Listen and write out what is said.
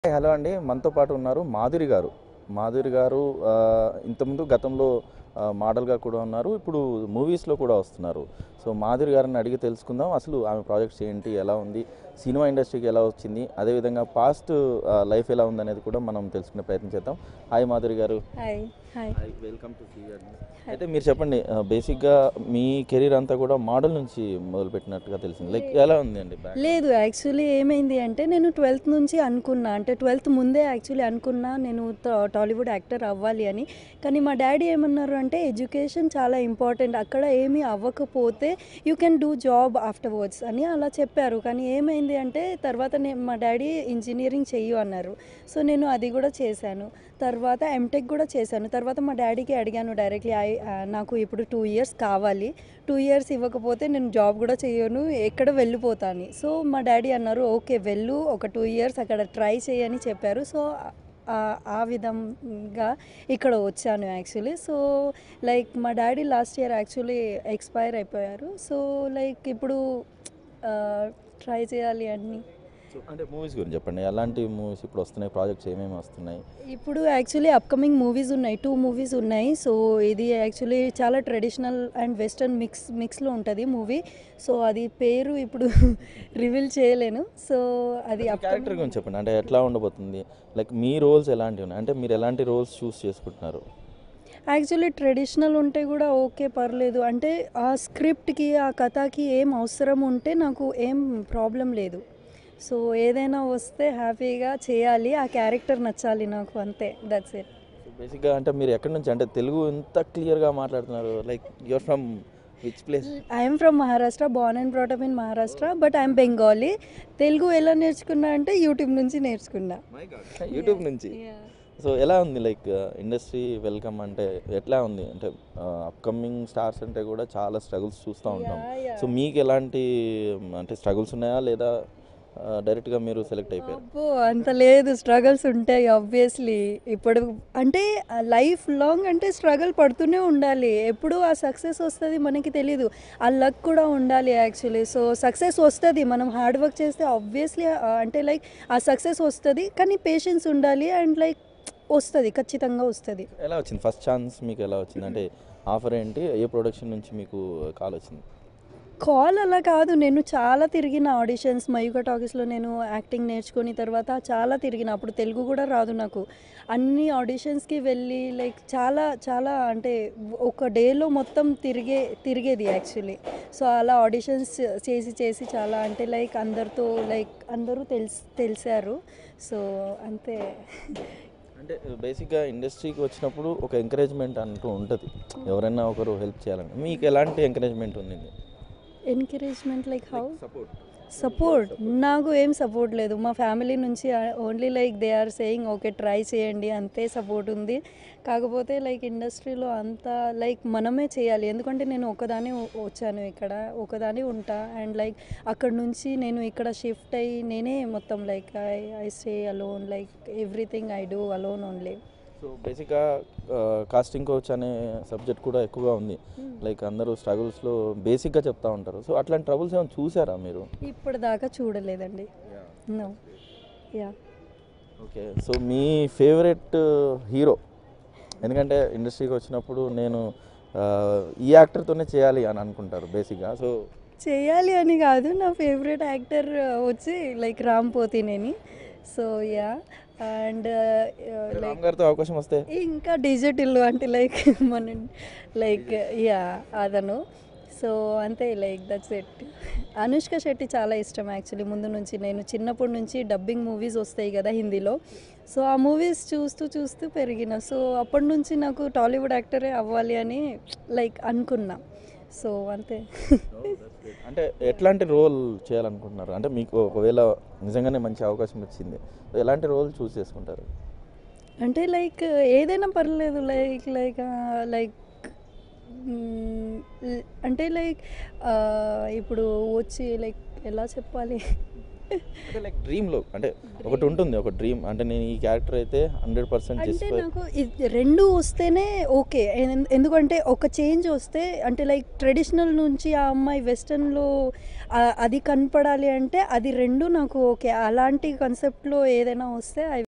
Hello అండి మనతో పాటు ఉన్నారు మాధురి గారు మాధురి గారు ఆ, ఇంతకుముందు గతంలో ఆ, మోడల్గా కూడా ఉన్నారు ఇప్పుడు మూవీస్లో కూడా వస్తున్నారు సో మాధురి గారిని అడిగి తెలుసుకుందాం అసలు ఆమె ప్రాజెక్ట్స్ ఏంటి ఎలా ఉంది సినిమా ఇండస్ట్రీకి ఎలా వచ్చింది అదేవిధంగా పాస్ట్ లైఫ్ ఎలా ఉంది అనేది కూడా మనం తెలుసుకునే ప్రయత్నం చేద్దాం హాయ్ మాధురి గారు hi hi hi welcome to అయితే మీరు చెప్పండి బేసిక్గా మీ కెరీర్ అంతా కూడా మోడల్ నుంచి మొదలుపెట్టినట్టుగా తెలిసింది లైక్ ఎలా ఉంది అండి back? లేదు యాక్చువల్లీ ఏమైంది అంటే నేను ట్వెల్త్ నుంచి అనుకున్నా అంటే ట్వెల్త్ ముందే యాక్చువల్లీ అనుకున్నా నేను ట- టాలీవుడ్ యాక్టర్ అవ్వాలి అని కానీ మా డాడీ ఏమన్నారు అంటే ఎడ్యుకేషన్ చాలా ఇంపార్టెంట్ అక్కడ ఏమీ అవ్వకపోతే you can do job afterwards అని అలా చెప్పారు కానీ ఏమైంది అంటే తర్వాత నేను మా డాడీ ఇంజనీరింగ్ చెయ్యు అన్నారు సో నేను అది కూడా చేశాను తర్వాత ఎంటెక్ కూడా చేశాను తర్వాత మా డాడీకి అడిగాను డైరెక్ట్లీ ఐ ఆ, నాకు ఇప్పుడు టూ ఇయర్స్ కావాలి టూ ఇయర్స్ ఇవ్వకపోతే నేను జాబ్ కూడా చేయను ఎక్కడ వెళ్ళిపోతాను సో మా డాడీ అన్నారు ఓకే వెళ్ళు ఒక టూ ఇయర్స్ అక్కడ ట్రై చేయని చెప్పారు సో ఆ- ఆ విధంగా ఇక్కడ వచ్చాను యాక్చువల్లీ సో లైక్ మా daddy last year actually expire అయిపోయారు సో లైక్ ఇప్పుడు ట్రై చేయాలి అన్నీ సో అంటే మూవీస్ గురించి చెప్పండి ఎలాంటి మూవీస్ ఇప్పుడు వస్తున్నాయి ప్రాజెక్ట్స్ ఏమేమి వస్తున్నాయి ఇప్పుడు యాక్చువల్లీ అప్కమింగ్ మూవీస్ ఉన్నాయి టూ మూవీస్ ఉన్నాయి సో ఇది యాక్చువల్లీ చాలా ట్రెడిషనల్ అండ్ వెస్టర్న్ మిక్స్ మిక్స్లో ఉంటుంది మూవీ సో అది పేరు ఇప్పుడు రివీల్ చేయలేను సో అది క్యారెక్టర్ గురించి చెప్పండి అంటే ఎట్లా ఉండబోతుంది లైక్ మీ రోల్స్ ఎలాంటివి ఉన్నాయి అంటే మీరు ఎలాంటి రోల్స్ చూస్ చేసుకుంటున్నారు యాక్చువల్లీ ట్రెడిషనల్ ఉంటే కూడా ఓకే పర్లేదు అంటే ఆ స్క్రిప్ట్కి ఆ కథకి ఏం అవసరం ఉంటే నాకు ఏం ప్రాబ్లం లేదు సో ఏదైనా వస్తే హ్యాపీగా చేయాలి ఆ క్యారెక్టర్ నచ్చాలి నాకు అంతే దట్స్ ఇట్ బేసిక్గా అంటే మీరు ఎక్కడి నుంచి అంటే తెలుగు ఎంత క్లియర్గా మాట్లాడుతున్నారు like your from which place I'm from Maharashtra born and brought up in Maharashtra but I'm Bengali Telugu ఎలా నేర్చుకున్నా అంటే యూట్యూబ్ నుంచి నేర్చుకున్నా యూట్యూబ్ నుంచి సో ఎలా ఉంది లైక్ ఇండస్ట్రీ వెల్కమ్ అంటే ఎట్లా ఉంది అంటే అప్కమింగ్ స్టార్స్ అంటే కూడా చాలా స్ట్రగుల్స్ చూస్తూ ఉంటాం Yeah, yeah. సో మీకు ఎలాంటి మ్, అంటే స్ట్రగుల్స్ ఉన్నాయా లేదా డైరెక్ట్గా మీరు సెలెక్ట్ అయిపోయారు అబ్బో అంత లేదు స్ట్రగల్స్ ఉంటాయి ఆబ్వియస్లీ ఇప్పుడు అంటే లైఫ్ లాంగ్ అంటే స్ట్రగుల్ పడుతూనే ఉండాలి ఎప్పుడు ఆ సక్సెస్ వస్తుంది మనకి తెలీదు ఆ లక్ కూడా ఉండాలి యాక్చువల్లీ సో సక్సెస్ వస్తుంది మనం హార్డ్ వర్క్ చేస్తే ఆబ్వియస్లీ అంటే లైక్ ఆ సక్సెస్ వస్తుంది కానీ పేషెన్స్ ఉండాలి అండ్ లైక్ వస్తుంది ఖచ్చితంగా వస్తుంది ఎలా వచ్చింది ఫస్ట్ ఛాన్స్ మీకు ఎలా వచ్చింది అంటే ఆఫర్ ఏంటి ఏ ప్రొడక్షన్ నుంచి మీకు కాల్ వచ్చింది కాల్ అలా కాదు నేను చాలా తిరిగిన ఆడిషన్స్ మయూక టాకీస్లో నేను యాక్టింగ్ నేర్చుకుని తర్వాత చాలా తిరిగిన అప్పుడు తెలుగు కూడా రాదు నాకు అన్ని ఆడిషన్స్కి వెళ్ళి లైక్ చాలా చాలా అంటే ఒక డేలో మొత్తం తిరిగే తిరిగేది యాక్చువల్లీ సో అలా ఆడిషన్స్ చేసి చేసి చాలా అంటే లైక్ అందరితో లైక్ అందరూ తెలిసి తెలిసారు సో అంతే అంటే బేసిక్గా ఇండస్ట్రీకి వచ్చినప్పుడు ఒక ఎంకరేజ్మెంట్ అంటూ ఉంటుంది ఎవరైనా ఒకరు హెల్ప్ చేయాలని మీకు ఎలాంటి ఎంకరేజ్మెంట్ ఉంది encouragement like how support support నాకు ఏం సపోర్ట్ లేదు మా ఫ్యామిలీ నుంచి only like they are saying okay try చేయండి అంతే సపోర్ట్ ఉంది కాకపోతే లైక్ ఇండస్ట్రీలో అంతా లైక్ మనమే చేయాలి ఎందుకంటే నేను ఒకదాని వచ్చాను ఇక్కడ ఒకదాని ఉంటా అండ్ లైక్ అక్కడ నుంచి నేను ఇక్కడ షిఫ్ట్ అయ్యి నేనే మొత్తం like I I stay alone like everything I do alone only so బేసిక్గా కాస్టింగ్ కోచ్ అనే సబ్జెక్ట్ కూడా ఎక్కువగా ఉంది లైక్ అందరూ స్ట్రగుల్స్లో బేసిక్గా చెప్తా ఉంటారు సో అట్లాంటి ట్రబుల్స్ ఏమైనా చూసారా మీరు ఇప్పటిదాకా చూడలేదండి నో యా ఓకే సో మీ ఫేవరెట్ హీరో ఎందుకంటే ఇండస్ట్రీకి వచ్చినప్పుడు నేను ఆ, ఈ యాక్టర్తోనే చేయాలి అని అనుకుంటారు బేసిక్గా సో చేయాలి అని కాదు నా ఫేవరెట్ యాక్టర్ వచ్చి like Ram Pothineni so ya and Ram like గారితో అవకాశం వస్తే ఇంకా డిజిటల్ అంటే లైక్ మన లైక్ యా అతను సో అంతే like that's it Anushka Shetty చాలా ఇష్టం యాక్చువల్లీ ముందు నుంచి నేను చిన్నప్పటి నుంచి డబ్బింగ్ మూవీస్ వస్తాయి కదా హిందీలో సో ఆ మూవీస్ చూస్తూ చూస్తూ పెరిగిన సో అప్పటి నుంచి నాకు టాలీవుడ్ యాక్టరే అవ్వాలి అని లైక్ అనుకున్నా సో అంతే అంటే ఎట్లాంటి రోల్ చేయాలనుకుంటున్నారు అంటే మీకు ఒకవేళ నిజంగానే మంచి అవకాశం వచ్చింది ఎలాంటి రోల్ చూస్ చేసుకుంటారు అంటే లైక్ ఏదైనా పర్లేదు లైక్ లైక్ లైక్ అంటే లైక్ ఇప్పుడు వచ్చి లైక్ ఎలా చెప్పాలి అంటే లైక్ డ్రీమ్లో అంటే ఒకటి ఉంటుంది ఒక డ్రీమ్ అంటే నేను ఈ క్యారెక్టర్ అయితే హండ్రెడ్ పర్సెంట్ అంటే చేసి నాకు ఇది రెండు వస్తేనే ఓకే ఎన్- ఎందుకంటే ఒక చేంజ్ వస్తే అంటే లైక్ ట్రెడిషనల్ నుంచి ఆ అమ్మాయి వెస్టర్న్లో అది కనపడాలి అంటే అది రెండు నాకు ఓకే అలాంటి కాన్సెప్ట్లో ఏదైనా వస్తే ఐ